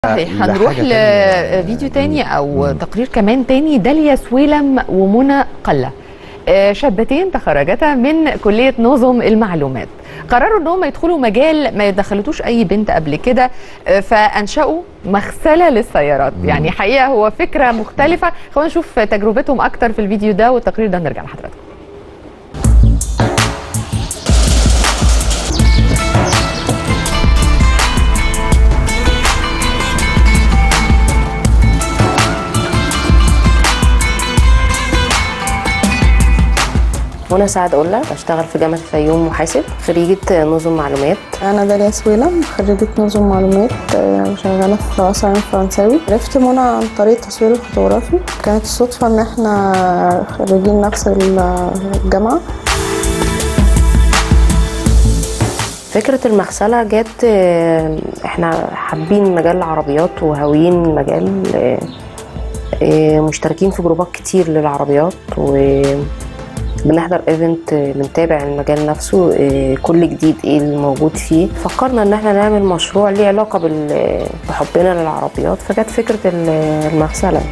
صحيح هنروح لحاجة تانية. لفيديو تاني او تقرير كمان تاني داليا سويلم ومنى قله آه، شابتين تخرجتا من كليه نظم المعلومات قرروا ان هم يدخلوا مجال ما دخلتوش اي بنت قبل كده آه، فانشأوا مغسله للسيارات يعني حقيقه هو فكره مختلفه خلينا نشوف تجربتهم اكتر في الفيديو ده والتقرير ده نرجع لحضراتكم منى سعد قلة بشتغل في جامعة الفيوم محاسب خريجة نظم معلومات أنا داليا سويلة خريجة نظم معلومات آه، وشغالة في رأس عين فرنساوي عرفت منى عن طريق التصوير الفوتوغرافي كانت الصدفة إن إحنا خريجين نفس الجامعة فكرة المغسلة جت آه، احنا حابين مجال العربيات وهاويين مجال آه، آه، مشتركين في جروبات كتير للعربيات وبنحضر ايفنت بنتابع المجال نفسه آه، كل جديد ايه اللي موجود فيه فكرنا ان احنا نعمل مشروع ليه علاقة بال- بحبنا للعربيات فجت فكرة ال- المغسلة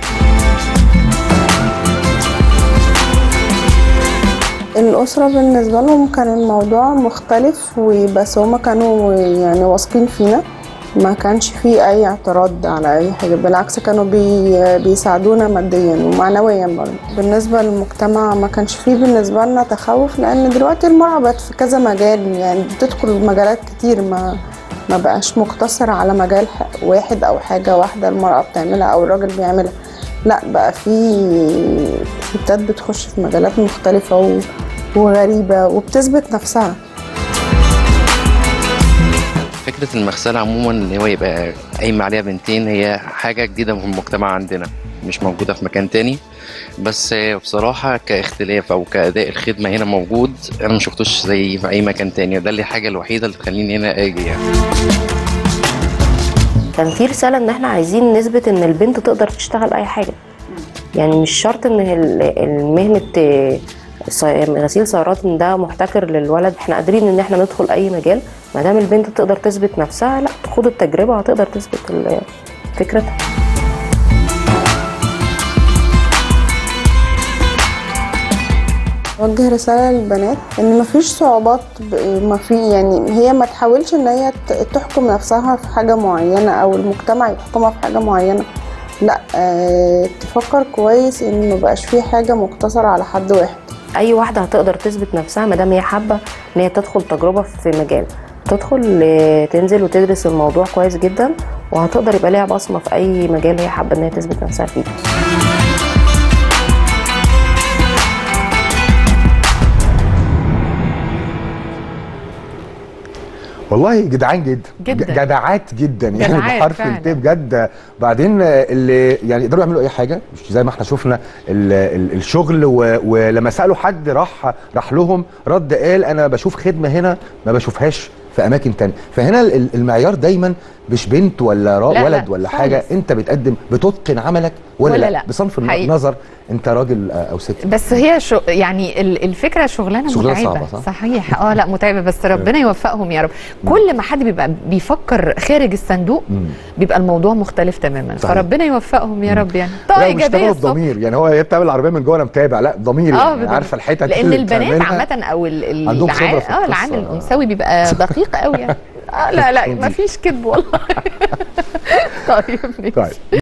الأسرة بالنسبة لهم كان الموضوع مختلف وبس هما كانوا يعني واثقين فينا ما كانش فيه أي اعتراض على أي حاجة بالعكس كانوا بي بيساعدونا ماديا ومعنويا برضه بالنسبة للمجتمع ما كانش فيه بالنسبة لنا تخوف لأن دلوقتي المرأة بقت في كذا مجال يعني بتدخل مجالات كتير ما ما بقاش مقتصر على مجال ح- واحد أو حاجة واحدة المرأة بتعملها أو الراجل بيعملها لا بقى في ستات بتخش في مجالات مختلفة و... وغريبة وبتثبت نفسها فكرة المغسلة عموما ان هو يبقى قايم عليها بنتين هي حاجة جديدة في المجتمع عندنا مش موجودة في مكان تاني بس بصراحة كاختلاف أو كأداء الخدمة هنا موجود أنا ما شفتوش زي في أي مكان تاني ده اللي الحاجة الوحيدة اللي تخليني هنا أجي يعني كان في رسالة ان احنا عايزين نثبت ان البنت تقدر تشتغل اي حاجة يعني مش شرط ان ال- المهنة آه، صي- غسيل سيارات ان ده محتكر للولد احنا قادرين ان احنا ندخل اي مجال ما دام البنت تقدر تثبت نفسها لا تخوض التجربة هتقدر تثبت ال- فكرتها وجه رسالة للبنات ان مفيش صعوبات ب- ما في يعني هي ما تحاولش ان هي ت- تحكم نفسها في حاجة معينة او المجتمع يحكمها في حاجة معينة لا اه تفكر كويس ان مبقاش في حاجة مقتصرة على حد واحد اي واحدة هتقدر تثبت نفسها ما دام هي حابة ان هي تدخل تجربة في مجال تدخل آه، تنزل وتدرس الموضوع كويس جدا وهتقدر يبقى ليها بصمة في اي مجال هي حابة ان هي تثبت نفسها فيه والله جدعان جدا جداً. ج- جدعات جدا يعني جدعات بحرف فعلاً. التاء بجد بعدين اللي يعني يقدروا يعملوا اي حاجه مش زي ما احنا شفنا ال ال الشغل و ولما سالوا حد راح راح لهم رد قال انا بشوف خدمه هنا ما بشوفهاش في اماكن تانية فهنا ال- المعيار دايما مش بنت ولا را لا، ولد لا، ولا خالص. حاجه انت بتقدم بتتقن عملك ولا, ولا لا, لا. بصنف حقيقي. النظر انت راجل آه، او ست بس هي شو يعني ال- الفكره شغلانه شغلانة متعبه صعبة، صح؟ صحيح اه لا متعبه بس ربنا يوفقهم يا رب كل ما حد بيبقى بيفكر خارج الصندوق مم. بيبقى الموضوع مختلف تماما صحيح. فربنا يوفقهم يا رب يعني طاقه لا ايجابيه بيشتغلوا الصبح. بضمير يعني هو هي بتعمل العربيه من جوه انا متابع لا ضمير اه يعني بضمير. عارفه الحتت لان اللي البنات بتعملها. عامه او ال- عندهم خبرة الع- في اه القصة. العامل الانثوي بيبقى دقيق قوي يعني آه لا لا دي. ما فيش كذب والله طيب ماشي طيب